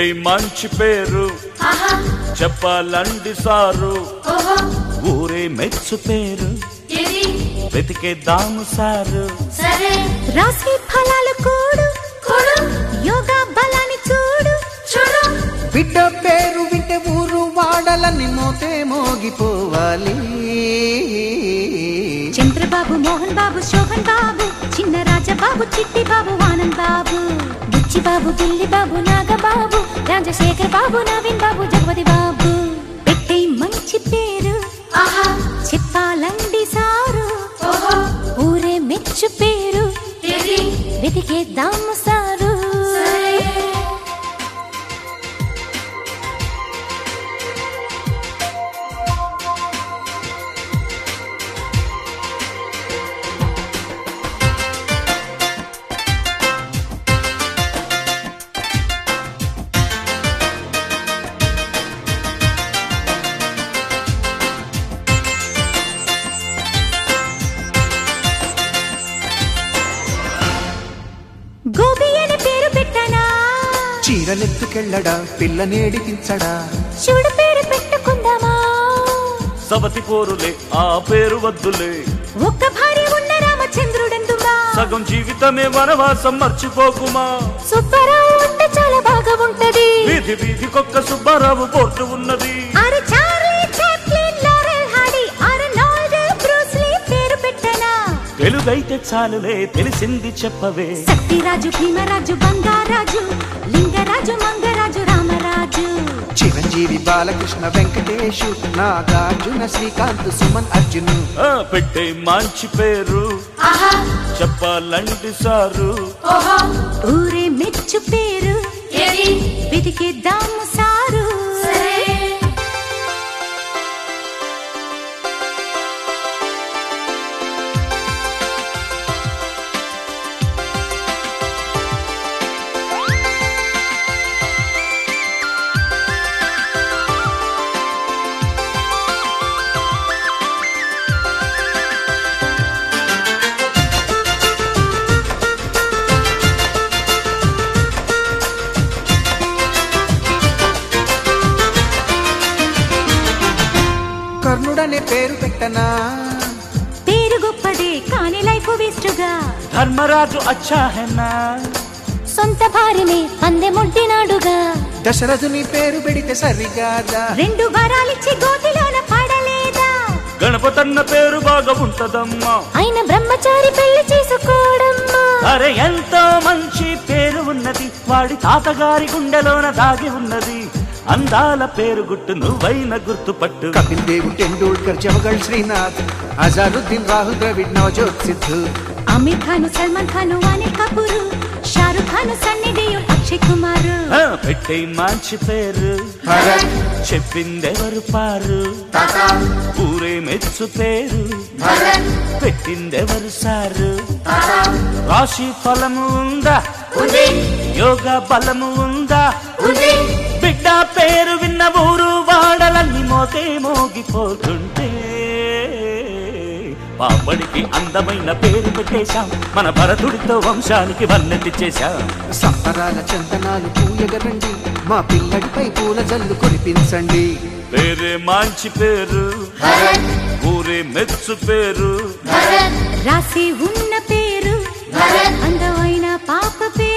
పెట్టి మంచి పేరు ఆహా చెప్పాలండి సారు ఓహో ఊరే మెచ్చు పేరు ఏది వెతికేద్దాము సారు సరే రాశి ఫలాలు కూడు కొడు యోగా బలాన్ని చూడు చూడు బిడ్డ పేరు వింటే ఊరు వాడలని మోతే మోగిపోవాలి చంద్రబాబు మోహన్ బాబు శోభన్ బాబు చిన్న రాజబాబు చిట్టి బాబు ఆనంద్ బాబు బుచ్చి బాబు గిల్లి బాబు నాగబాబు రాజశేఖర్ బాబు నవీన్ బాబు జగపతి బాబు పెట్టే మంచి పేరు ఆహా చెప్పాలండి సారు ఓహో ఊరే మెచ్చు పేరు ఏది వెతికేద్దాము సారు సరే గోపి అని పేరు పెట్టనా చీరలెత్తుకెళ్ళడా పిల్లనేడిపించడా శివుడు పేరు పెట్టుకుందామా సవతి పోరులే ఆ పేరు వద్దులే ఒక్క భార్య ఉన్న రామచంద్రుడెందుమా సగం జీవితమే వనవాసం మర్చిపోకుమా సుబ్బారావు ఉంటే చాలా బాగా ఉంటది వీధి వీధికొక్క సుబ్బారావు పోర్టు ఉన్నది ఆరు చార్లీ చాప్లిన్ లారెల్ హార్డీ ఆరు నాల్డ్ బ్రూస్ లీ పేరు పెట్టనా తెలుగైతే చాలులే తెలిసింది చెప్పవే సత్యరాజు భీమరాజు బంగారాజు లింగరాజు మంగరాజు రామరాజు చిరంజీవి బాలకృష్ణ వెంకటేషు నాగార్జున శ్రీకాంత్ సుమన్ అర్జును ఆ, పెట్టే మంచి పేరు ఆహా చెప్పాలండి సారు ఓహో ఊరే మెచ్చు పేరు ఏది వెతికేద్దాము సారు సరే కర్ణుడనే పేరు పెట్టనా పేరు గొప్పదే కాని లైఫ్ వేస్టుగా ధర్మరాజు అచ్చా హెన్నా సొంత భార్యనే పందెముంటినాడుగా దశరథుని పేరు పెడితే సరిగాదా రెండు వరాలిచ్చి గోతిలోన పడలేదా గణపతన్న పేరు బాగా ఉంటదమ్మా ఆయన బ్రహ్మచారి పెళ్లి చేసుకోవడమ్మా అరే ఎంతో మంచి పేరు ఉన్నది వాడి తాతగారి గుండెలోన దాగి ఉన్నది అందాల పేరు గుట్టు నువ్వైన గుర్తుపట్టు కపిల్ దేవ్ టెండూల్కర్ జవగల్ శ్రీనాథ్ అజారుద్దీన్ రాహుల్ ద్రవిడ్ నవజోత్ సిద్ధు ఆమిర్ ఖాన్ సల్మాన్ ఖాన్ అనిల్ కపూర్ షారుఖ్ ఖాన్ సన్నీ దేయోల్ అక్షయ్ కుమార్ ఆ, పెట్టే మంచి పేరు భరత్ చెప్పిందెవరు పారు టాటా ఊరే మెచ్చు పేరు భరత్ పెట్టిందెవరు సారు టాటా రాశి ఫలము ఉందా ఉంది యోగా బలము ఉందా ఉంది బిడ్డ పేరు విన్న ఊరు వాడలన్నీ మోతే మోగిపోతుంటే పాపడికి అందమైన పేరు పెట్టేశాం మన భరతుడితో వంశానికి వర్ణతి చేశాం సంబరాల చందనాలు పూయగరండి మా పిల్లడిపై పూల జల్లు కురిపించండి పేరే మంచి పేరు భరత్ ఊరే మెచ్చు పేరు భరత్ రాసి ఉన్న పేరు భరత్ అందమైన పాప పేరు